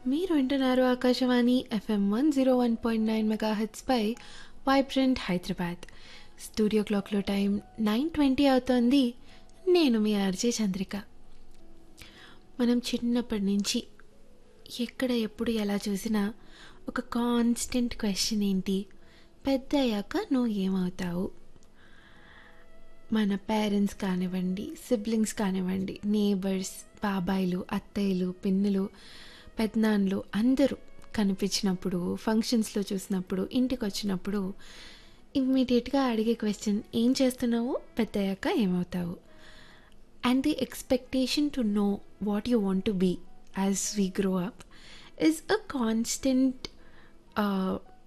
మీరు వింటున్నారు Akashvani FM one zero one point nine mega పై వైబ్రెంట్ హైదరాబాద్ స్టూడియో క్లాక్లో టైం నైన్ ట్వంటీ అవుతోంది నేను మీ ఆర్జే చంద్రిక మనం చిన్నప్పటి నుంచి ఎక్కడ ఎప్పుడు ఎలా చూసినా ఒక కాన్స్టెంట్ క్వశ్చన్ ఏంటి పెద్ద అయ్యాక నువ్వు ఏమవుతావు మన పేరెంట్స్ కానివ్వండి సిబ్లింగ్స్ కానివ్వండి నేబర్స్ బాబాయిలు అత్తయ్యలు పిన్నులు పెద్దనాన్నలు అందరూ కనిపించినప్పుడు ఫంక్షన్స్లో చూసినప్పుడు ఇంటికి వచ్చినప్పుడు ఇమ్మీడియట్గా అడిగే క్వశ్చన్ ఏం చేస్తున్నావు పెద్దయ్యాక ఏమవుతావు and the expectation to know what you want to be as we grow up is a constant uh,